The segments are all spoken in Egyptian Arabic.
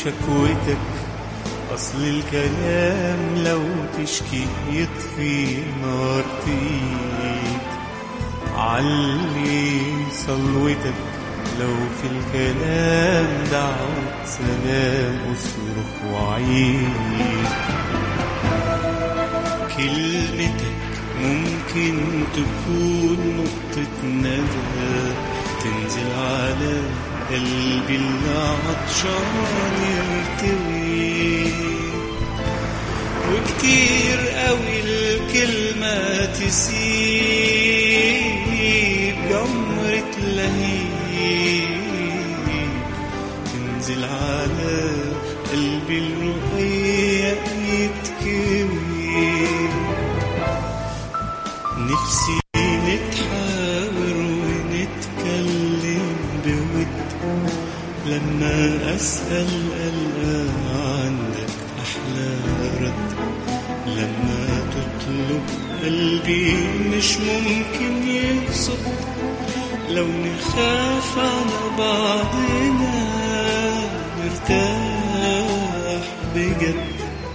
شكوتك أصل الكلام لو تشكي يطفي نار تقيد علي صلوتك لو في الكلام دعوة سلام أصرخ وعيد كلمتك ممكن تكون نقطة ندى تنزل على قلبي اللي عطشان يرتوي وكتير قوي الكلمة تسيب جمرة لهيب تنزل على قلبي الرقيق يتكوي نفسي نتحاور ونتكلم بود لما أسأل ألقى عندك أحلى رد لما تطلب قلبي مش ممكن يقصد لو نخاف على بعضنا نرتاح بجد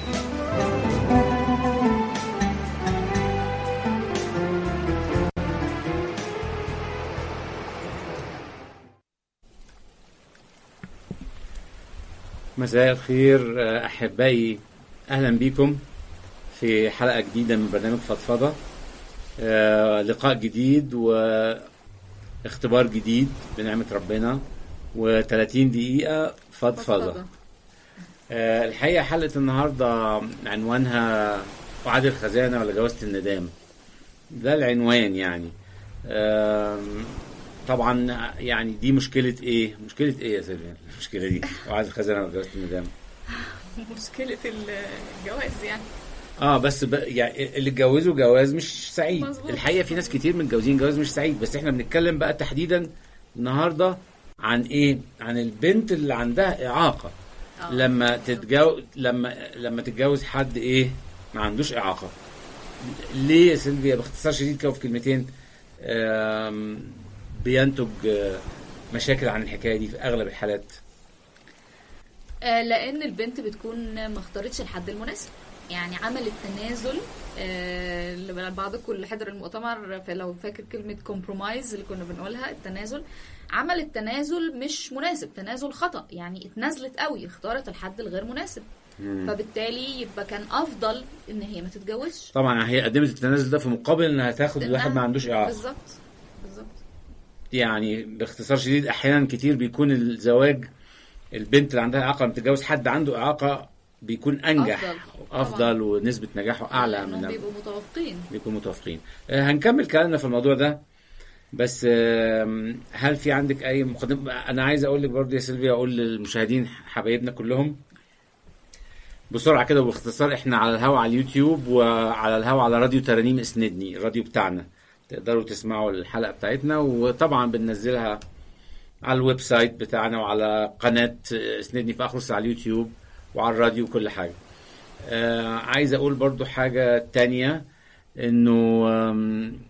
مساء الخير آه، احبائي اهلا بكم في حلقه جديده من برنامج فضفضه آه، لقاء جديد واختبار جديد بنعمه ربنا و30 دقيقه فضفضه آه، الحقيقه حلقه النهارده عنوانها وعد الخزانه ولا جوازه الندام ده العنوان يعني آم، طبعا يعني دي مشكله ايه مشكله ايه يا سيدي المشكله دي وعد الخزانه ولا جوازه الندام مشكلة الجواز يعني اه بس ب... يعني اللي اتجوزوا جواز مش سعيد مظبوط. الحقيقه في ناس كتير متجوزين جواز مش سعيد بس احنا بنتكلم بقى تحديدا النهارده عن ايه عن البنت اللي عندها اعاقه آه. لما تتجوز لما لما تتجوز حد ايه ما عندوش اعاقه ليه يا سيلفيا باختصار شديد كده في كلمتين آم، بينتج آه، مشاكل عن الحكايه دي في اغلب الحالات آه، لان البنت بتكون ما اختارتش الحد المناسب يعني عملت تنازل آه، اللي بعضكم اللي حضر المؤتمر لو فاكر كلمة كومبرومايز اللي كنا بنقولها التنازل عملت تنازل مش مناسب تنازل خطأ يعني اتنازلت قوي اختارت الحد الغير مناسب فبالتالي يبقى كان افضل ان هي ما تتجوزش طبعا هي قدمت التنازل ده في مقابل انها تاخد واحد ما عندوش اعاقه بالظبط بالظبط يعني باختصار شديد احيانا كتير بيكون الزواج البنت اللي عندها اعاقه لما تتجوز حد عنده اعاقه بيكون انجح أفضل. افضل ونسبه نجاحه اعلى لأنهم من بيبقوا متوافقين بيكون متوافقين آه، هنكمل كلامنا في الموضوع ده بس آم، هل في عندك اي مقدمه انا عايز اقول لك برضه يا سيلفيا اقول للمشاهدين حبايبنا كلهم بسرعه كده وباختصار احنا على الهوا على اليوتيوب وعلى الهوا على راديو ترانيم اسندني الراديو بتاعنا تقدروا تسمعوا الحلقه بتاعتنا وطبعا بننزلها على الويب سايت بتاعنا وعلى قناه اسندني في اخرس على اليوتيوب وعلى الراديو وكل حاجه آه عايز اقول برضو حاجه تانية انه آم،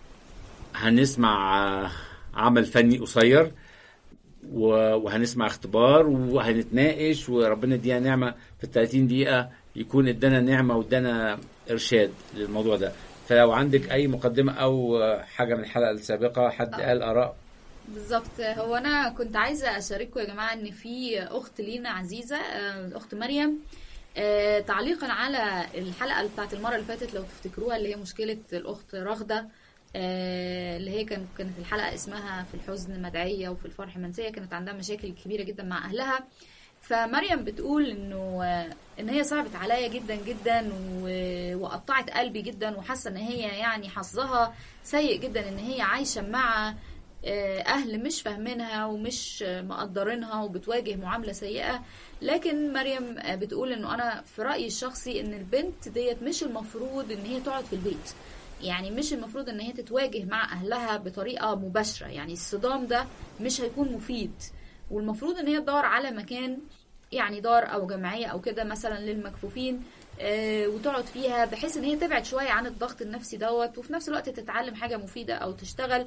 هنسمع آه، عمل فني قصير و- وهنسمع اختبار وهنتناقش وربنا يدينا نعمه في ال 30 دقيقه يكون ادانا نعمه وادانا ارشاد للموضوع ده فلو عندك اي مقدمه او آه، حاجه من الحلقه السابقه حد قال اراء بالظبط هو انا كنت عايزه اشارككم يا جماعه ان في اخت لينا عزيزه آه، الاخت مريم آه، تعليقا على الحلقه بتاعت المره اللي فاتت لو تفتكروها اللي هي مشكله الاخت رغده آه، اللي هي كان كانت الحلقه اسمها في الحزن مدعيه وفي الفرح منسيه كانت عندها مشاكل كبيره جدا مع اهلها فمريم بتقول انه آه، ان هي صعبت عليا جدا جدا و- وقطعت قلبي جدا وحاسه ان هي يعني حظها سيء جدا ان هي عايشه مع آه، اهل مش فاهمينها ومش آه، مقدرينها وبتواجه معامله سيئه لكن مريم آه، بتقول انه انا في رايي الشخصي ان البنت ديت مش المفروض ان هي تقعد في البيت يعني مش المفروض ان هي تتواجه مع اهلها بطريقه مباشره يعني الصدام ده مش هيكون مفيد والمفروض ان هي تدور على مكان يعني دار او جمعيه او كده مثلا للمكفوفين آه، وتقعد فيها بحيث ان هي تبعد شويه عن الضغط النفسي دوت وفي نفس الوقت تتعلم حاجه مفيده او تشتغل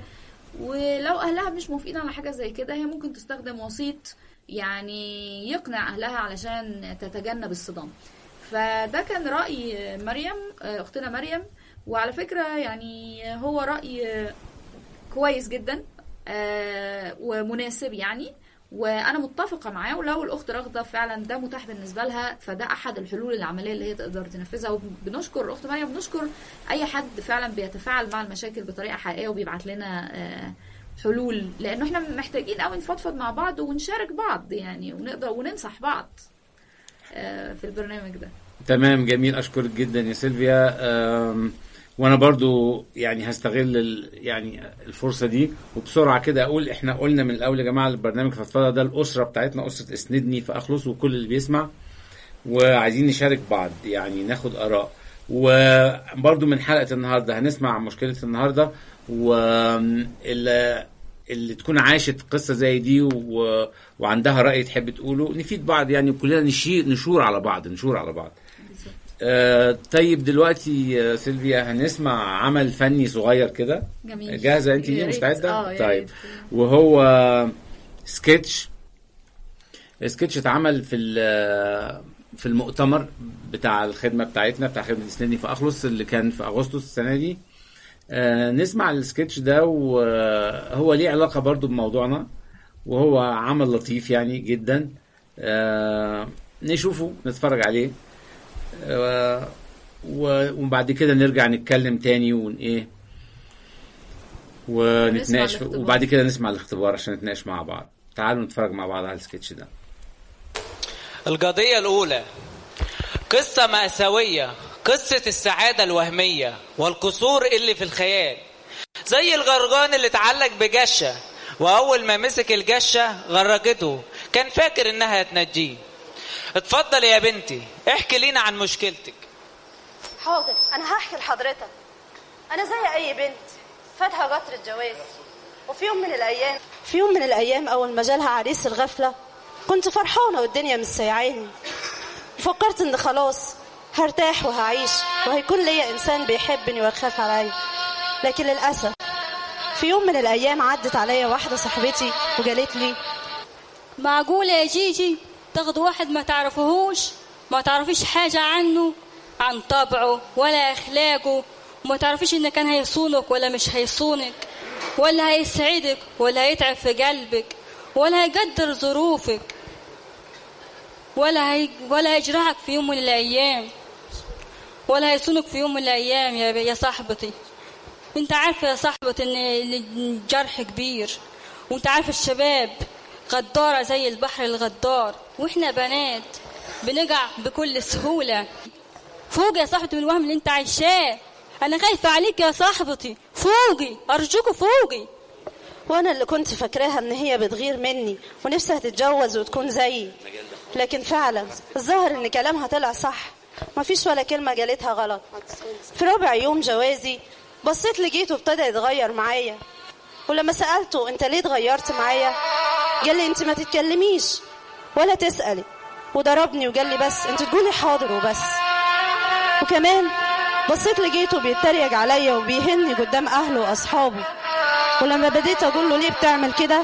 ولو اهلها مش موافقين على حاجه زي كده هي ممكن تستخدم وسيط يعني يقنع اهلها علشان تتجنب الصدام فده كان راي مريم آه، اختنا مريم وعلى فكره يعني هو راي كويس جدا آه، ومناسب يعني وانا متفقه معاه ولو الاخت راغده فعلا ده متاح بالنسبه لها فده احد الحلول العمليه اللي هي تقدر تنفذها وبنشكر الاخت مريم بنشكر اي حد فعلا بيتفاعل مع المشاكل بطريقه حقيقيه وبيبعت لنا آه، حلول لانه احنا محتاجين قوي نفضفض مع بعض ونشارك بعض يعني ونقدر وننصح بعض آه، في البرنامج ده تمام جميل اشكرك جدا يا سيلفيا أم، وانا برضو يعني هستغل ال- يعني الفرصه دي وبسرعه كده اقول احنا قلنا من الاول يا جماعه البرنامج فضفضه ده الاسره بتاعتنا اسره اسندني فاخلص وكل اللي بيسمع وعايزين نشارك بعض يعني ناخد اراء وبرضو من حلقه النهارده هنسمع عن مشكله النهارده واللي اللي تكون عاشت قصه زي دي و... وعندها راي تحب تقوله نفيد بعض يعني وكلنا نشير نشور على بعض نشور على بعض آه طيب دلوقتي يا سيلفيا هنسمع عمل فني صغير كده جميل جاهزه انت يا ليه ريت. مستعده اه يا طيب ريت. وهو سكتش سكتش اتعمل في ال- في المؤتمر بتاع الخدمه بتاعتنا بتاع خدمه اسناني في اخلص اللي كان في اغسطس السنه دي آه نسمع السكتش ده وهو ليه علاقه برضو بموضوعنا وهو عمل لطيف يعني جدا آه نشوفه نتفرج عليه آه و- وبعد كده نرجع نتكلم تاني ون ايه ونتناقش في- الاختبار. وبعد كده نسمع الاختبار عشان نتناقش مع بعض تعالوا نتفرج مع بعض على السكتش ده القضية الأولى قصة مأساوية قصة السعادة الوهمية والقصور اللي في الخيال زي الغرغان اللي اتعلق بجشة وأول ما مسك الجشة غرقته كان فاكر إنها هتنجيه اتفضل يا بنتي احكي لينا عن مشكلتك حاضر انا هحكي لحضرتك انا زي اي بنت فاتها قطر الجواز وفي يوم من الايام في يوم من الايام اول ما جالها عريس الغفله كنت فرحانه والدنيا مش سايعاني وفكرت ان خلاص هرتاح وهعيش وهيكون ليا انسان بيحبني ويخاف عليا لكن للاسف في يوم من الايام عدت عليا واحده صاحبتي وقالت لي معقولة يا جيجي تاخد واحد ما تعرفهوش ما تعرفيش حاجة عنه عن طبعه ولا أخلاقه وما تعرفيش إن كان هيصونك ولا مش هيصونك ولا هيسعدك ولا هيتعب في قلبك ولا هيقدر ظروفك ولا هي ولا هيجرحك في يوم من الأيام ولا هيصونك في يوم من الأيام يا يا صاحبتي انت عارفه يا صاحبتي ان الجرح كبير وانت عارفه الشباب غدارة زي البحر الغدار واحنا بنات بنقع بكل سهولة فوق يا صاحبتي من الوهم اللي انت عايشاه انا خايفة عليك يا صاحبتي فوقي ارجوك فوقي وانا اللي كنت فاكراها ان هي بتغير مني ونفسها تتجوز وتكون زيي لكن فعلا الظاهر ان كلامها طلع صح مفيش ولا كلمة قالتها غلط في رابع يوم جوازي بصيت لقيته ابتدى يتغير معايا ولما سألته انت ليه اتغيرت معايا قال لي انت ما تتكلميش ولا تسألي وضربني وقال لي بس انت تقولي حاضر وبس وكمان بصيت لقيته بيتريق عليا وبيهني قدام اهله واصحابه ولما بديت اقول له ليه بتعمل كده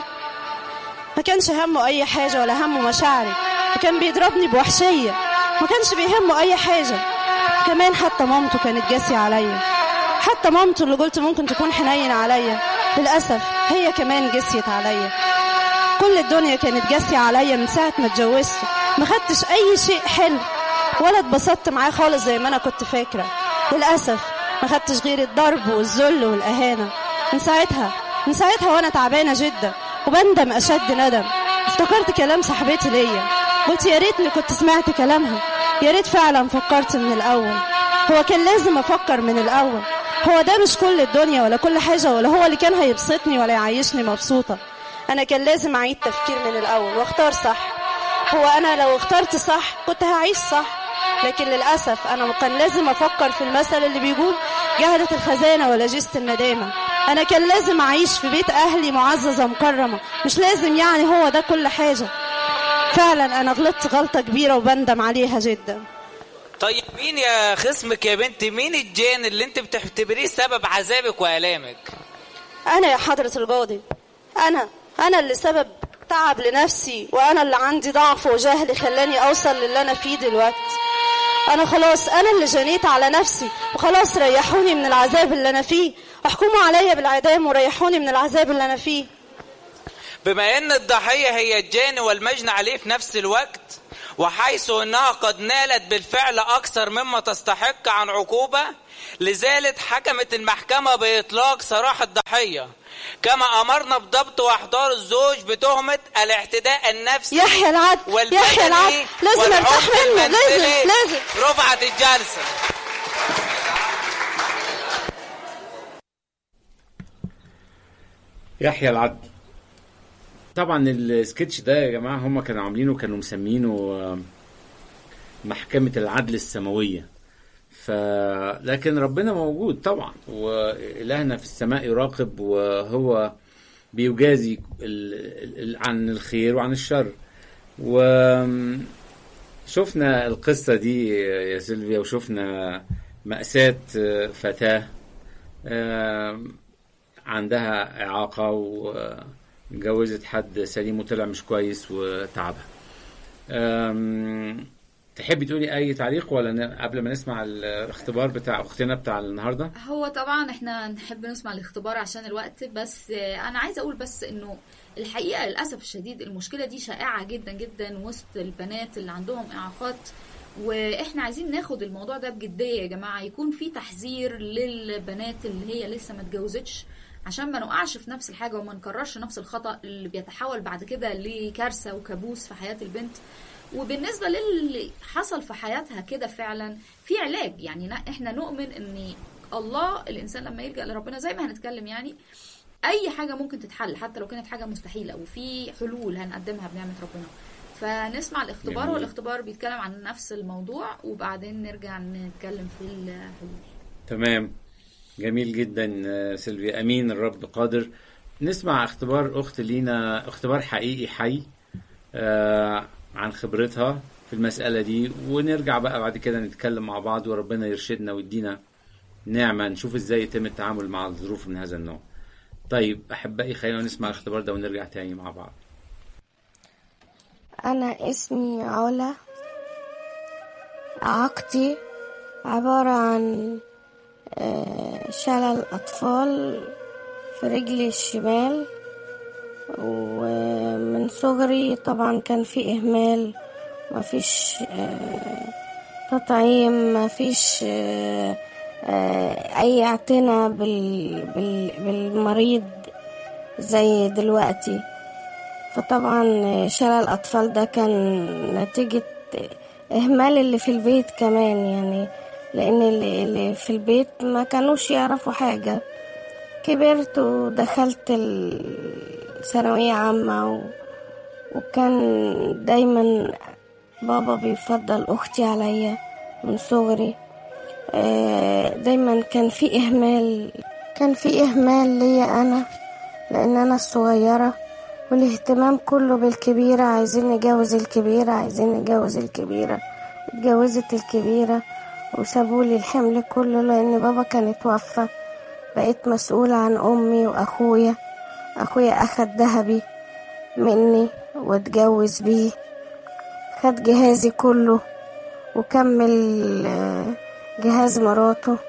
ما كانش همه اي حاجه ولا همه مشاعري وكان بيضربني بوحشيه ما كانش بيهمه اي حاجه كمان حتى مامته كانت جاسيه عليا حتى مامته اللي قلت ممكن تكون حنين عليا للاسف هي كمان جسيت عليا كل الدنيا كانت جاسيه عليا من ساعه ما اتجوزت ما خدتش اي شيء حلو ولا اتبسطت معاه خالص زي ما انا كنت فاكره للاسف ما خدتش غير الضرب والذل والاهانه من ساعتها من ساعتها وانا تعبانه جدا وبندم اشد ندم افتكرت كلام صاحبتي ليا قلت يا ريتني كنت سمعت كلامها يا ريت فعلا فكرت من الاول هو كان لازم افكر من الاول هو ده مش كل الدنيا ولا كل حاجه ولا هو اللي كان هيبسطني ولا يعيشني مبسوطه انا كان لازم اعيد تفكير من الاول واختار صح هو انا لو اخترت صح كنت هعيش صح لكن للاسف انا كان لازم افكر في المثل اللي بيقول جهلت الخزانه ولا جست الندامه انا كان لازم اعيش في بيت اهلي معززه مكرمه مش لازم يعني هو ده كل حاجه فعلا انا غلطت غلطه كبيره وبندم عليها جدا طيب مين يا خصمك يا بنتي مين الجان اللي انت بتعتبريه سبب عذابك والامك أنا يا حضرة القاضي أنا أنا اللي سبب تعب لنفسي وأنا اللي عندي ضعف وجهل خلاني أوصل للي أنا فيه دلوقتي أنا خلاص أنا اللي جنيت على نفسي وخلاص ريحوني من العذاب اللي أنا فيه احكموا عليا بالإعدام وريحوني من العذاب اللي أنا فيه بما ان الضحية هي الجاني والمجني عليه في نفس الوقت وحيث انها قد نالت بالفعل اكثر مما تستحق عن عقوبة لذلك حكمت المحكمة باطلاق سراح الضحية كما امرنا بضبط واحضار الزوج بتهمة الاعتداء النفسي يحيى العدل والبدني يحيى العدل لازم ارتاح والعنف منه لازم المنزلي. لازم رفعت الجلسة يحيى العدل طبعا السكتش ده يا جماعه هم كانوا عاملينه كانوا مسمينه آه، محكمه العدل السماويه ف لكن ربنا موجود طبعا والهنا في السماء يراقب وهو بيجازي ال- ال- عن الخير وعن الشر وشفنا القصه دي يا سيلفيا وشفنا مأساة فتاة آم، عندها إعاقة وجوزت حد سليم وطلع مش كويس وتعبها أم، تحبي تقولي أي تعليق ولا ن- قبل ما نسمع الاختبار بتاع أختنا بتاع النهاردة هو طبعا احنا نحب نسمع الاختبار عشان الوقت بس آه، انا عايزه اقول بس انه الحقيقه للاسف الشديد المشكله دي شائعه جدا جدا وسط البنات اللي عندهم اعاقات واحنا عايزين ناخد الموضوع ده بجديه يا جماعه يكون في تحذير للبنات اللي هي لسه ما اتجوزتش عشان ما نقعش في نفس الحاجه وما نكررش نفس الخطا اللي بيتحول بعد كده لكارثه وكابوس في حياه البنت وبالنسبه للي حصل في حياتها كده فعلا في علاج يعني نا- احنا نؤمن ان الله الانسان لما يلجا لربنا زي ما هنتكلم يعني اي حاجه ممكن تتحل حتى لو كانت حاجه مستحيله وفي حلول هنقدمها بنعمه ربنا فنسمع الاختبار جميل. والاختبار بيتكلم عن نفس الموضوع وبعدين نرجع نتكلم في الحلول تمام جميل جدا آه، سيلفيا أمين الرب قادر نسمع اختبار أخت لينا اختبار حقيقي حي آه، عن خبرتها في المسألة دي ونرجع بقى بعد كده نتكلم مع بعض وربنا يرشدنا ويدينا نعمة نشوف ازاي يتم التعامل مع الظروف من هذا النوع طيب أحبائي خلينا نسمع الاختبار ده ونرجع تاني مع بعض أنا اسمي علا إعاقتي عبارة عن آه، شلل أطفال في رجلي الشمال ومن صغري طبعا كان في إهمال مفيش آه، تطعيم مفيش آه، آه، أي اعتناء بال- بال- بالمريض زي دلوقتي فطبعا شلل الأطفال ده كان نتيجة إهمال اللي في البيت كمان يعني لأن اللي اللي في البيت ما كانوش يعرفوا حاجة كبرت ودخلت الثانوية عامة و... وكان دايما بابا بيفضل أختي عليا من صغري آه، دايما كان في إهمال كان في إهمال ليا أنا لأن أنا الصغيرة والاهتمام كله بالكبيرة عايزين نجوز الكبيرة عايزين نجوز الكبيرة اتجوزت الكبيرة وسابولي الحمل كله لأن بابا كان اتوفى بقيت مسؤولة عن أمي وأخويا أخويا أخد ذهبي مني واتجوز بيه خد جهازي كله وكمل آه، جهاز مراته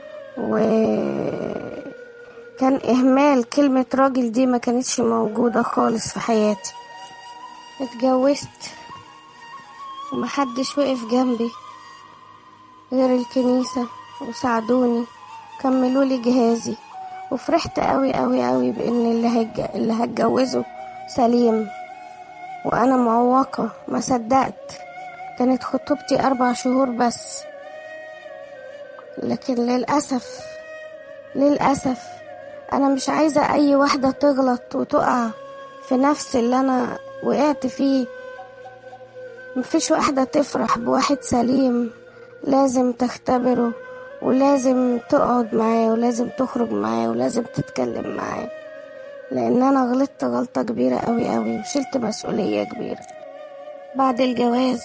وكان إهمال كلمة راجل دي ما كانتش موجودة خالص في حياتي اتجوزت ومحدش وقف جنبي غير الكنيسة وساعدوني كملوا لي جهازي وفرحت قوي قوي قوي بان اللي هج... اللي هتجوزه سليم وانا معوقة ما صدقت كانت خطوبتي اربع شهور بس لكن للأسف للأسف أنا مش عايزة أي واحدة تغلط وتقع في نفس اللي أنا وقعت فيه مفيش واحدة تفرح بواحد سليم لازم تختبره ولازم تقعد معاه ولازم تخرج معاه ولازم تتكلم معاه لأن أنا غلطت غلطة كبيرة أوي أوي وشلت مسؤولية كبيرة بعد الجواز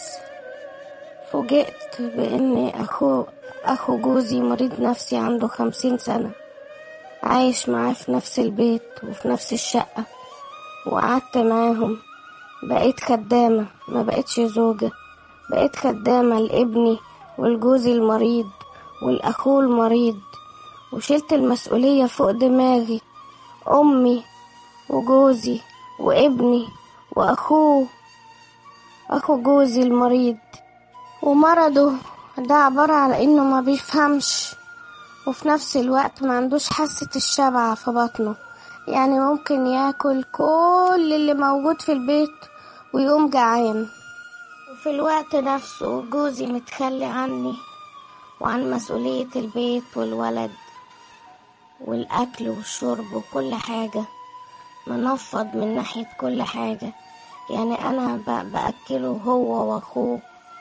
فوجئت بأن أخو أخو جوزي مريض نفسي عنده خمسين سنة عايش معاه في نفس البيت وفي نفس الشقة وقعدت معاهم بقيت خدامة ما بقيتش زوجة بقيت خدامة لابني والجوزي المريض والأخوه المريض وشلت المسؤولية فوق دماغي أمي وجوزي وابني وأخوه أخو جوزي المريض ومرضه ده عبارة على إنه ما بيفهمش وفي نفس الوقت ما عندوش حاسة الشبع في بطنه يعني ممكن ياكل كل اللي موجود في البيت ويقوم جعان وفي الوقت نفسه جوزي متخلي عني وعن مسؤولية البيت والولد والأكل والشرب وكل حاجة منفض من ناحية كل حاجة يعني أنا ب- بأكله هو وأخوه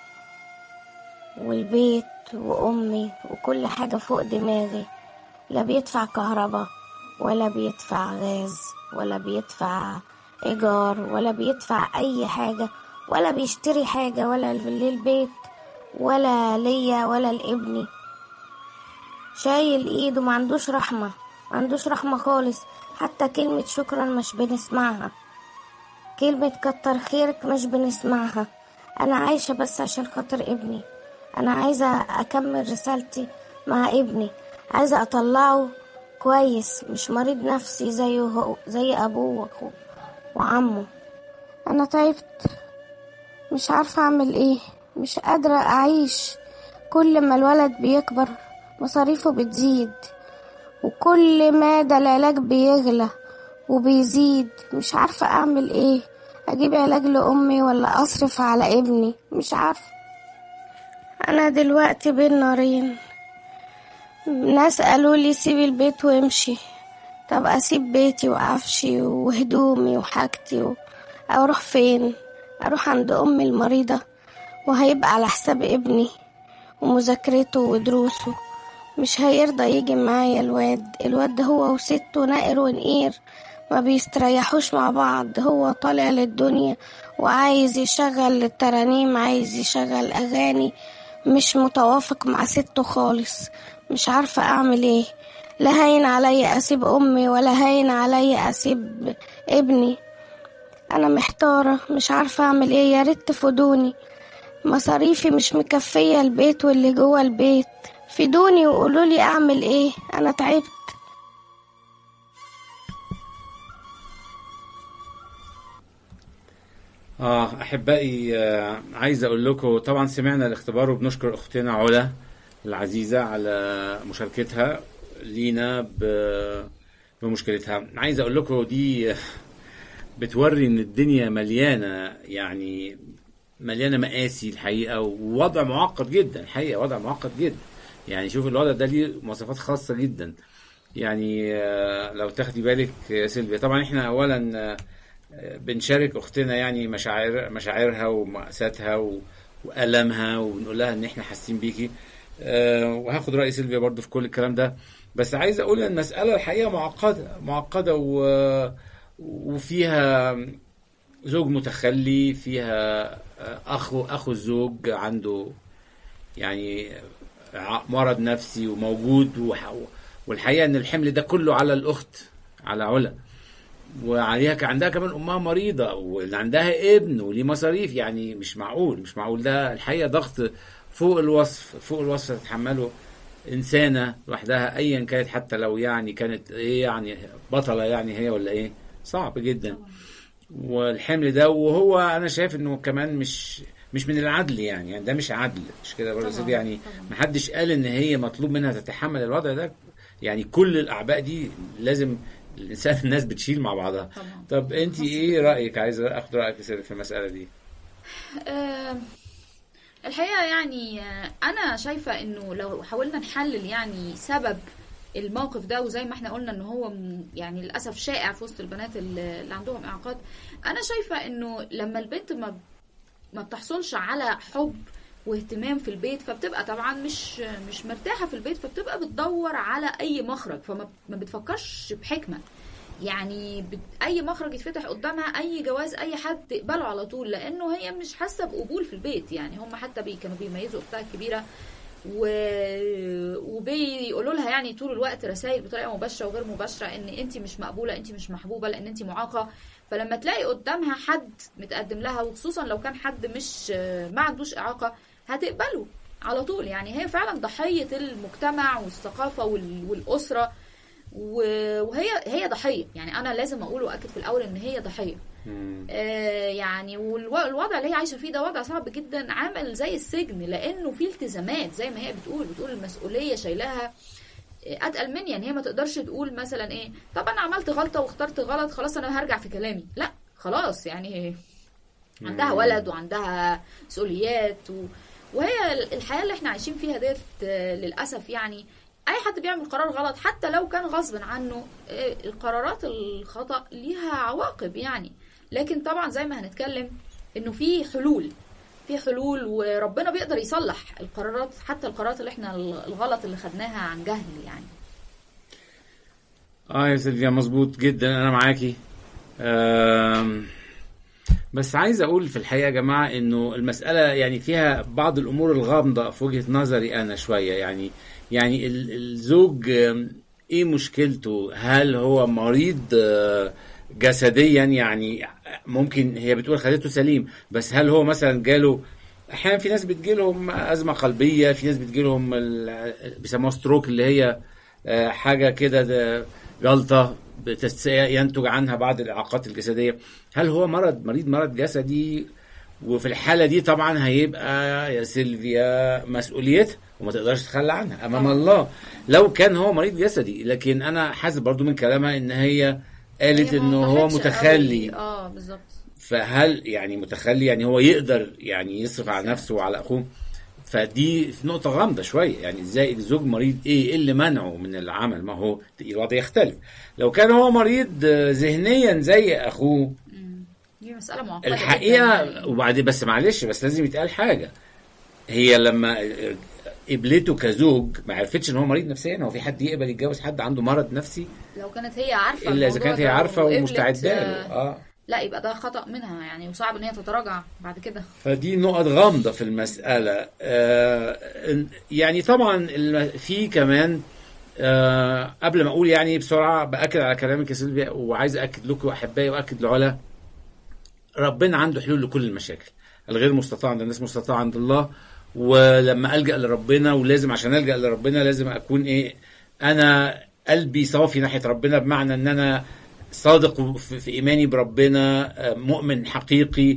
والبيت وأمي وكل حاجة فوق دماغي لا بيدفع كهرباء ولا بيدفع غاز ولا بيدفع إيجار ولا بيدفع أي حاجة ولا بيشتري حاجة ولا للبيت ولا ليا ولا لابني شايل ايده ما عندوش رحمة ما عندوش رحمة خالص حتى كلمة شكرا مش بنسمعها كلمة كتر خيرك مش بنسمعها أنا عايشة بس عشان خاطر ابني أنا عايزة أكمل رسالتي مع ابني عايزة أطلعه كويس مش مريض نفسي زيه هو زي أبوه وأخوه وعمه أنا تعبت مش عارفة أعمل إيه مش قادرة أعيش كل ما الولد بيكبر مصاريفه بتزيد وكل ما ده العلاج بيغلى وبيزيد مش عارفة أعمل إيه أجيب علاج لأمي ولا أصرف على ابني مش عارفة أنا دلوقتي بين نارين ناس قالوا لي سيب البيت وامشي طب أسيب بيتي وعفشي وهدومي وحاجتي و... أروح فين أروح عند أمي المريضة وهيبقى على حساب ابني ومذاكرته ودروسه مش هيرضى يجي معايا الواد الواد ده هو وسته نائر ونقير ما بيستريحوش مع بعض هو طالع للدنيا وعايز يشغل الترانيم عايز يشغل أغاني مش متوافق مع سته خالص مش عارفة أعمل إيه لا هين عليا أسيب أمي ولا هين عليا أسيب ابني أنا محتارة مش عارفة أعمل إيه يا ريت تفيدوني مصاريفي مش مكفية البيت واللي جوه البيت فيدوني وقولوا لي أعمل إيه أنا تعبت اه احبائي آه عايز اقول لكم طبعا سمعنا الاختبار وبنشكر اختنا علا العزيزه على مشاركتها لينا ب- بمشكلتها عايز اقول لكم دي بتوري ان الدنيا مليانه يعني مليانه مآسي الحقيقه ووضع معقد جدا الحقيقه وضع معقد جدا يعني شوف الوضع ده ليه مواصفات خاصه جدا يعني آه، لو تاخدي بالك يا سيلفيا طبعا احنا اولا آه، بنشارك اختنا يعني مشاعر مشاعرها ومأساتها و- وألمها وبنقول لها ان احنا حاسين بيكي آه، وهاخد رأي سيلفيا برضو في كل الكلام ده بس عايز اقول ان المسألة الحقيقة معقدة معقدة و... وفيها زوج متخلي فيها اخو اخو الزوج عنده يعني ع- مرض نفسي وموجود وح- والحقيقة ان الحمل ده كله على الاخت على علا وعليها كان عندها كمان امها مريضه واللي عندها ابن وليه مصاريف يعني مش معقول مش معقول ده الحقيقه ضغط فوق الوصف فوق الوصف تتحمله انسانه لوحدها ايا كانت حتى لو يعني كانت ايه يعني بطله يعني هي ولا ايه صعب جدا والحمل ده وهو انا شايف انه كمان مش مش من العدل يعني, يعني ده مش عدل مش كده برضه طبعاً، سيدي يعني طبعاً. محدش قال ان هي مطلوب منها تتحمل الوضع ده يعني كل الاعباء دي لازم الانسان الناس بتشيل مع بعضها طبعاً. طب انت ايه رايك عايز اخد رايك يا سيدي في المساله دي آه، الحقيقة يعني آه، أنا شايفة إنه لو حاولنا نحلل يعني سبب الموقف ده وزي ما احنا قلنا ان هو م- يعني للاسف شائع في وسط البنات اللي اللي عندهم اعاقات انا شايفه انه لما البنت ما ما بتحصلش على حب واهتمام في البيت فبتبقى طبعا مش مش مرتاحه في البيت فبتبقى بتدور على اي مخرج فما ما بتفكرش بحكمه يعني بت... اي مخرج يتفتح قدامها اي جواز اي حد تقبله على طول لانه هي مش حاسه بقبول في البيت يعني هم حتى بي... كانوا بيميزوا اختها الكبيره و... وبيقولوا لها يعني طول الوقت رسائل بطريقه مباشره وغير مباشره ان انت مش مقبوله انت مش محبوبه لان انت معاقه فلما تلاقي قدامها حد متقدم لها وخصوصا لو كان حد مش ما عندوش اعاقه هتقبله على طول يعني هي فعلا ضحيه المجتمع والثقافه وال... والاسره و- وهي هي ضحيه يعني انا لازم اقول واكد في الاول ان هي ضحيه مم. آه، يعني والوضع اللي هي عايشه فيه ده وضع صعب جدا عامل زي السجن لانه في التزامات زي ما هي بتقول بتقول المسؤوليه شايلاها آه، اتقل مني يعني هي ما تقدرش تقول مثلا ايه طب انا عملت غلطه واخترت غلط خلاص انا هرجع في كلامي لا خلاص يعني عندها ولد وعندها مسؤوليات و... وهي الحياه اللي احنا عايشين فيها ديت آه، للاسف يعني اي حد بيعمل قرار غلط حتى لو كان غصب عنه آه، القرارات الخطا ليها عواقب يعني لكن طبعا زي ما هنتكلم انه في حلول في حلول وربنا بيقدر يصلح القرارات حتى القرارات اللي احنا الغلط اللي خدناها عن جهل يعني اه يا سيلفيا مظبوط جدا انا معاكي آم، بس عايز اقول في الحقيقه يا جماعه انه المساله يعني فيها بعض الامور الغامضه في وجهه نظري انا شويه يعني يعني ال- الزوج آم، ايه مشكلته هل هو مريض آه، جسديا يعني ممكن هي بتقول خدته سليم بس هل هو مثلا جاله احيانا في ناس بتجيلهم ازمه قلبيه في ناس بتجيلهم ال- بيسموها ستروك اللي هي آه، حاجه كده ده جلطه بتس- ينتج عنها بعض الاعاقات الجسديه هل هو مرض مريض مرض جسدي وفي الحاله دي طبعا هيبقى يا سيلفيا مسؤوليتها وما تقدرش تتخلى عنها امام الله لو كان هو مريض جسدي لكن انا حاسس برضو من كلامها ان هي قالت هي ما انه هو وضحتش متخلي قوي. اه بالظبط فهل يعني متخلي يعني هو يقدر يعني يصرف على نفسه وعلى اخوه فدي في نقطة غامضة شوية يعني ازاي الزوج مريض ايه ايه اللي منعه من العمل ما هو الوضع يختلف لو كان هو مريض آه، ذهنيا زي اخوه دي مساله معقده جداً الحقيقة يعني. وبعدين بس معلش بس لازم يتقال حاجة هي لما قبلته كزوج ما عرفتش ان هو مريض نفسيا هو في حد يقبل يتجوز حد عنده مرض نفسي لو كانت هي عارفه الا اذا الموضوع كانت هي ده عارفه وقبلت، ومستعده له آه، اه لا يبقى ده خطا منها يعني وصعب ان هي تتراجع بعد كده فدي نقط غامضة في المسألة آه يعني طبعا الم- في كمان آه قبل ما أقول يعني بسرعة بأكد على كلامك يا سيلفيا وعايز أكد لكم أحبائي وأكد لعلا ربنا عنده حلول لكل المشاكل الغير مستطاع عند الناس مستطاع عند الله ولما ألجأ لربنا ولازم عشان ألجأ لربنا لازم أكون إيه أنا قلبي صافي ناحية ربنا بمعنى إن أنا صادق في في إيماني بربنا آه، مؤمن حقيقي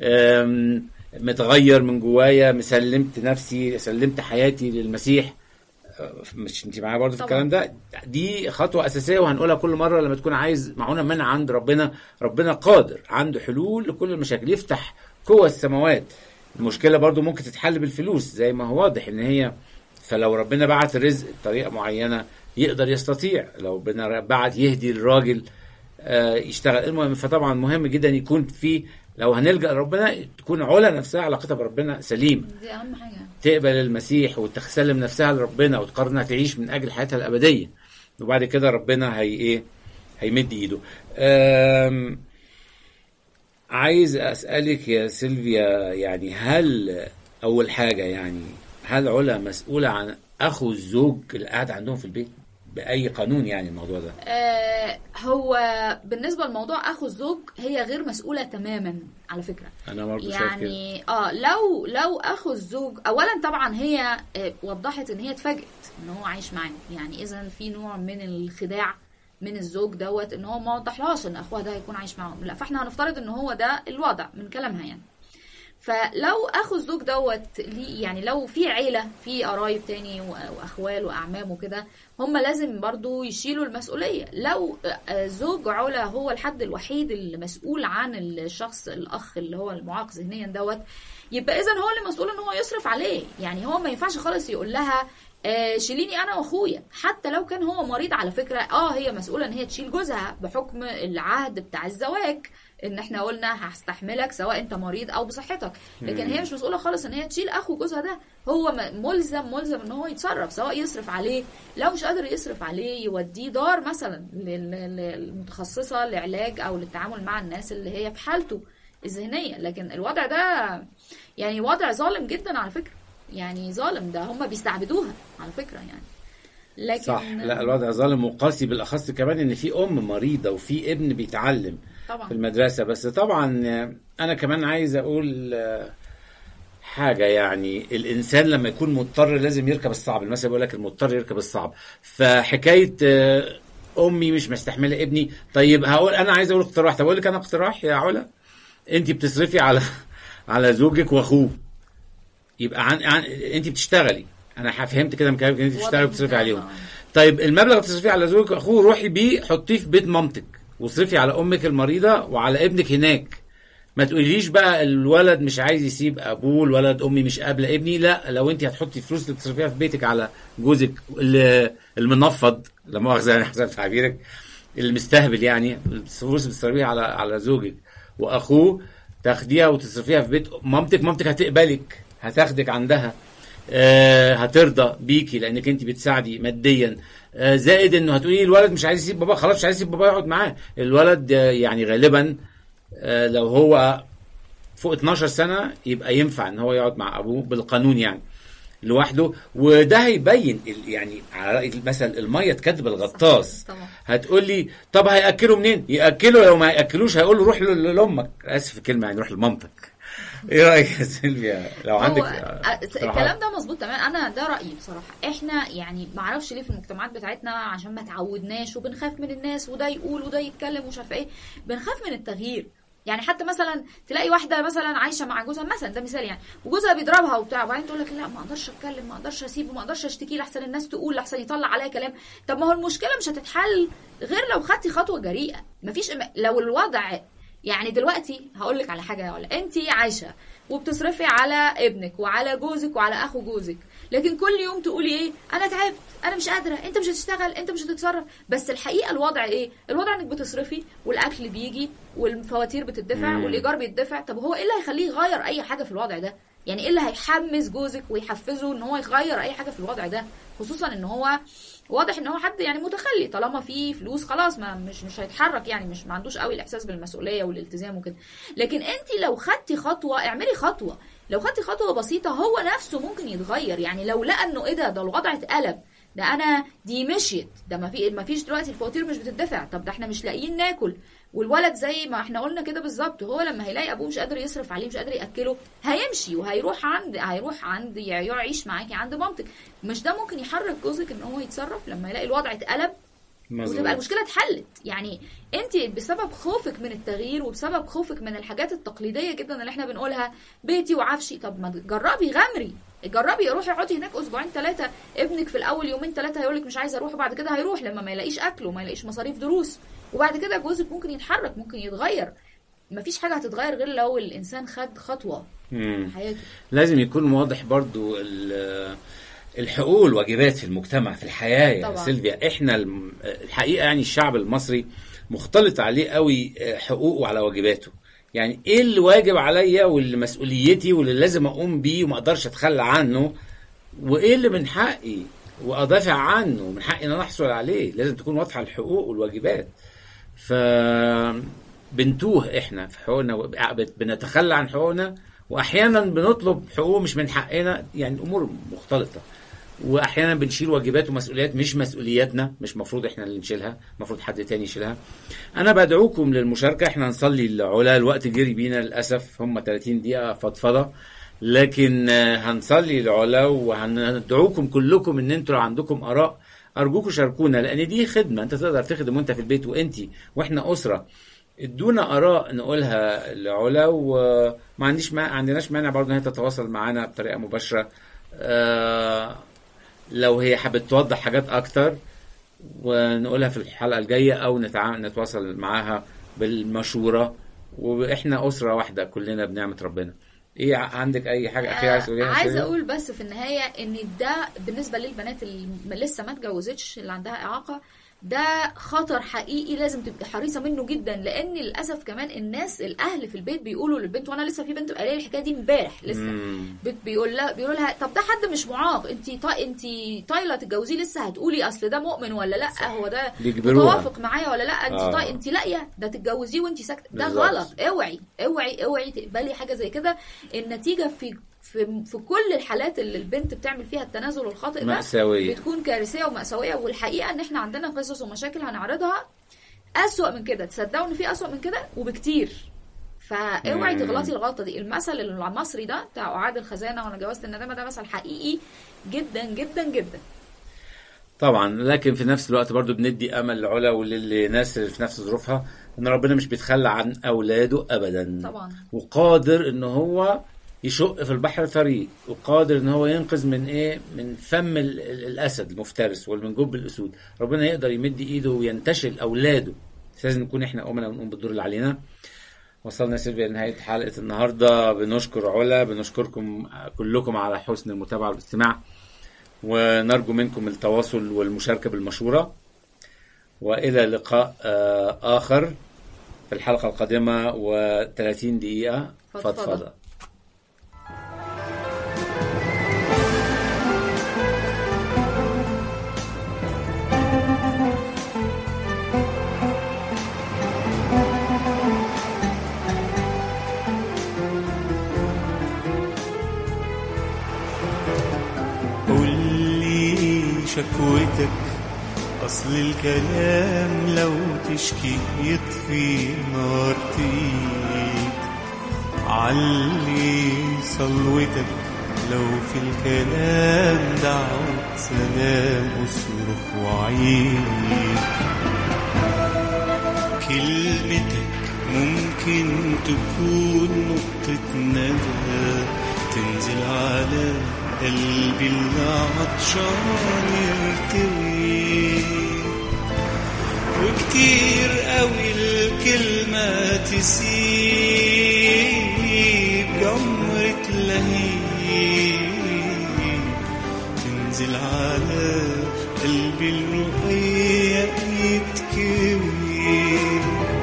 آم، متغير من جوايا مسلمت نفسي سلمت حياتي للمسيح آه، مش انت معايا برضه في طبعا. الكلام ده دي خطوه اساسيه وهنقولها كل مره لما تكون عايز معونه من عند ربنا ربنا قادر عنده حلول لكل المشاكل يفتح قوى السماوات المشكله برضه ممكن تتحل بالفلوس زي ما هو واضح ان هي فلو ربنا بعت الرزق بطريقه معينه يقدر يستطيع لو ربنا بعت يهدي الراجل آه، يشتغل المهم فطبعا مهم جدا يكون في لو هنلجا لربنا تكون علا نفسها علاقتها بربنا سليم دي اهم حاجه تقبل المسيح وتسلم نفسها لربنا وتقرر انها تعيش من اجل حياتها الابديه وبعد كده ربنا هي ايه هيمد ايده أم عايز اسالك يا سيلفيا يعني هل اول حاجه يعني هل علا مسؤوله عن اخو الزوج اللي قاعد عندهم في البيت باي قانون يعني الموضوع ده آه هو بالنسبه لموضوع اخو الزوج هي غير مسؤوله تماما على فكره انا برضه شايف كده يعني اه لو لو اخو الزوج اولا طبعا هي آه، وضحت ان هي اتفاجئت ان هو عايش معاه يعني اذا في نوع من الخداع من الزوج دوت ان هو ما وضحلهاش ان اخوها ده هيكون عايش معاهم لا فاحنا هنفترض ان هو ده الوضع من كلامها يعني فلو اخو الزوج دوت ليه يعني لو في عيله في قرايب تاني و- واخوال واعمام وكده هم لازم برضو يشيلوا المسؤوليه لو آه، زوج علا هو الحد الوحيد المسؤول عن الشخص الاخ اللي هو المعاق ذهنيا دوت يبقى اذا هو اللي مسؤول ان هو يصرف عليه يعني هو ما ينفعش خالص يقول لها آه، شيليني انا واخويا حتى لو كان هو مريض على فكره اه هي مسؤوله ان هي تشيل جوزها بحكم العهد بتاع الزواج ان احنا قلنا هستحملك سواء انت مريض او بصحتك لكن هي مش مسؤوله خالص ان هي تشيل اخو جوزها ده هو م- ملزم ملزم ان هو يتصرف سواء يصرف عليه لو مش قادر يصرف عليه يوديه دار مثلا لل- لل- المتخصصه لعلاج او للتعامل مع الناس اللي هي في حالته الذهنيه لكن الوضع ده يعني وضع ظالم جدا على فكره يعني ظالم ده هم بيستعبدوها على فكره يعني لكن صح لا الوضع ظالم وقاسي بالاخص كمان ان في ام مريضه وفي ابن بيتعلم طبعا في المدرسه بس طبعا آه، انا كمان عايز اقول آه، حاجه يعني الانسان لما يكون مضطر لازم يركب الصعب المثل بيقول لك المضطر يركب الصعب فحكايه آه، امي مش مستحمله ابني طيب هقول انا عايز اقول اقتراح طب اقول لك انا اقتراح يا علا انت بتصرفي على على زوجك واخوه يبقى عن, عن انت بتشتغلي انا فهمت كده من كلامك ان انت بتشتغلي واضح وبتصرفي من عليهم كلامها. طيب المبلغ اللي بتصرفيه على زوجك واخوه روحي بيه حطيه في بيت مامتك واصرفي على امك المريضه وعلى ابنك هناك ما تقوليش بقى الولد مش عايز يسيب ابوه الولد امي مش قابله ابني لا لو انت هتحطي فلوس اللي تصرفيها في بيتك على جوزك ال- المنفض لا مؤاخذه يعني حسب تعبيرك المستهبل يعني الفلوس اللي بتصرفيها على على زوجك واخوه تاخديها وتصرفيها في بيت مامتك مامتك هتقبلك هتاخدك عندها آه، هترضى بيكي لانك انت بتساعدي ماديا آه، زائد انه هتقولي الولد مش عايز يسيب بابا خلاص مش عايز يسيب بابا يقعد معاه الولد آه، يعني غالبا آه، لو هو فوق 12 سنه يبقى ينفع ان هو يقعد مع ابوه بالقانون يعني لوحده وده هيبين ال- يعني على راي المثل الميه تكذب الغطاس طبعا. هتقول لي طب هياكله منين؟ ياكله لو ما ياكلوش هيقول له روح ل- لامك اسف في الكلمه يعني روح لمامتك ايه رايك يا سيلفيا لو عندك هو آه، آه، اقتراحات؟ الكلام ده مظبوط تمام انا ده رايي بصراحه احنا يعني ما اعرفش ليه في المجتمعات بتاعتنا عشان ما تعودناش وبنخاف من الناس وده يقول وده يتكلم ومش عارفه ايه بنخاف من التغيير يعني حتى مثلا تلاقي واحده مثلا عايشه مع جوزها مثلا ده مثال يعني وجوزها بيضربها وبتاع وبعدين تقول لك لا ما اقدرش اتكلم ما اقدرش اسيبه ما اقدرش اشتكي لحسن الناس تقول لحسن يطلع عليا كلام طب ما هو المشكله مش هتتحل غير لو خدتي خطوه جريئه مفيش لو الوضع يعني دلوقتي هقول لك على حاجه يا ولا انت عايشه وبتصرفي على ابنك وعلى جوزك وعلى اخو جوزك لكن كل يوم تقولي ايه انا تعبت انا مش قادره انت مش هتشتغل انت مش هتتصرف بس الحقيقه الوضع ايه الوضع انك بتصرفي والاكل بيجي والفواتير بتدفع مم. والايجار بيدفع طب هو ايه اللي هيخليه يغير اي حاجه في الوضع ده يعني ايه اللي هيحمس جوزك ويحفزه ان هو يغير اي حاجه في الوضع ده خصوصا ان هو واضح ان هو حد يعني متخلي طالما في فلوس خلاص ما مش مش هيتحرك يعني مش ما عندوش قوي الاحساس بالمسؤوليه والالتزام وكده لكن انت لو خدتي خطوه اعملي خطوه لو خدتي خطوه بسيطه هو نفسه ممكن يتغير يعني لو لقى انه ايه ده ده الوضع اتقلب ده انا دي مشيت ده ما في ما فيش دلوقتي الفواتير مش بتدفع طب ده احنا مش لاقيين ناكل والولد زي ما احنا قلنا كده بالظبط هو لما هيلاقي ابوه مش قادر يصرف عليه مش قادر ياكله هيمشي وهيروح عند هيروح عند يعيش معاكي عند مامتك مش ده ممكن يحرك جوزك ان هو يتصرف لما يلاقي الوضع اتقلب مظبوط. وتبقى المشكله اتحلت يعني انت بسبب خوفك من التغيير وبسبب خوفك من الحاجات التقليديه جدا اللي احنا بنقولها بيتي وعفشي طب ما جربي غامري جربي روحي اقعدي هناك اسبوعين ثلاثه ابنك في الاول يومين ثلاثه هيقول لك مش عايز اروح وبعد كده هيروح لما ما يلاقيش اكل وما يلاقيش مصاريف دروس وبعد كده جوزك ممكن يتحرك ممكن يتغير مفيش حاجه هتتغير غير لو الانسان خد خطوه مم. في حياته لازم يكون واضح برضو ال- الحقوق والواجبات في المجتمع في الحياة يا طبعا. سيلفيا احنا الم- الحقيقة يعني الشعب المصري مختلط عليه قوي حقوقه وعلى واجباته يعني ايه اللي واجب عليا واللي مسؤوليتي واللي لازم اقوم بيه وما اقدرش اتخلى عنه وايه اللي من حقي وادافع عنه ومن حقي ان انا احصل عليه لازم تكون واضحه الحقوق والواجبات ف بنتوه احنا في حقوقنا وب- بنتخلى عن حقوقنا واحيانا بنطلب حقوق مش من حقنا يعني الامور مختلطه واحيانا بنشيل واجبات ومسؤوليات مش مسؤولياتنا مش مفروض احنا اللي نشيلها مفروض حد تاني يشيلها انا بدعوكم للمشاركه احنا هنصلي العلا الوقت جري بينا للاسف هم 30 دقيقه فضفضه لكن آه، هنصلي العلا وهندعوكم كلكم ان انتوا لو عندكم اراء ارجوكم شاركونا لان دي خدمه انت تقدر تخدم وانت في البيت وانت واحنا اسره ادونا اراء نقولها لعلا وما عنديش ما عندناش مانع برضه ان هي تتواصل معانا بطريقه مباشره آه لو هي حابة توضح حاجات اكتر ونقولها في الحلقه الجايه او نتعامل نتواصل معاها بالمشوره واحنا اسره واحده كلنا بنعمه ربنا ايه ع- عندك اي حاجه اخيره عايز تقوليها يا عايزه سيدة؟ اقول بس في النهايه ان ده بالنسبه للبنات اللي م- لسه ما اتجوزتش اللي عندها اعاقه ده خطر حقيقي لازم تبقي حريصه منه جدا لان للاسف كمان الناس الاهل في البيت بيقولوا للبنت وانا لسه في بنت قايله لي الحكايه دي امبارح لسه مم. بت بيقول لها بيقول لها طب ده حد مش معاق انت طا انت طايله تتجوزيه لسه هتقولي اصل ده مؤمن ولا لا هو ده بيجبروها. متوافق معايا ولا لا انت آه. طا انت لاقيه ده تتجوزيه وانت ساكته ده بالظبط. غلط اوعي اوعي اوعي تقبلي حاجه زي كده النتيجه في في في كل الحالات اللي البنت بتعمل فيها التنازل الخاطئ ده مأساوية. بتكون كارثيه ومأساويه والحقيقه ان احنا عندنا قصص ومشاكل هنعرضها أسوأ من كده تصدقوا ان في أسوأ من كده وبكتير فاوعي مم. تغلطي الغلطه دي المثل المصري ده بتاع اعاد الخزانه وانا جوزت الندامه ده مثل حقيقي جدا جدا جدا طبعا لكن في نفس الوقت برضو بندي امل لعلا وللناس اللي في نفس ظروفها ان ربنا مش بيتخلى عن اولاده ابدا طبعا. وقادر ان هو يشق في البحر فريق وقادر ان هو ينقذ من ايه من فم ال- ال- الاسد المفترس ومن جب الاسود ربنا يقدر يمد ايده وينتشل اولاده بس لازم نكون احنا امنا ونقوم بالدور اللي علينا وصلنا يا سيلفيا لنهايه حلقه النهارده بنشكر علا بنشكركم كلكم على حسن المتابعه والاستماع ونرجو منكم التواصل والمشاركة بالمشورة وإلى لقاء آه، آخر في الحلقة القادمة و30 دقيقة فضفضة. فضفضة قول لي شكوتك أصل الكلام لو تشكي يطفي نار تيك علي صلوتك لو في الكلام دعوة سلام اصرخ وعيد كلمتك ممكن تكون نقطة ندى تنزل على قلبي اللي عطشان يرتوي وكتير قوي الكلمة تسيب جمرة لهيب تنزل على قلبي الرقيق يتكوي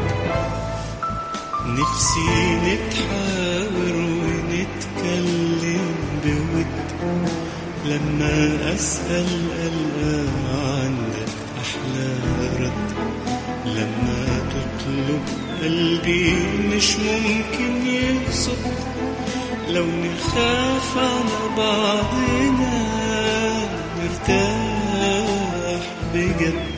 نفسي نتحاور ونتكلم بود لما أسأل ألقى عندك أحلى رد لما تطلب قلبي مش ممكن يقصد لو نخاف على بعضنا نرتاح بجد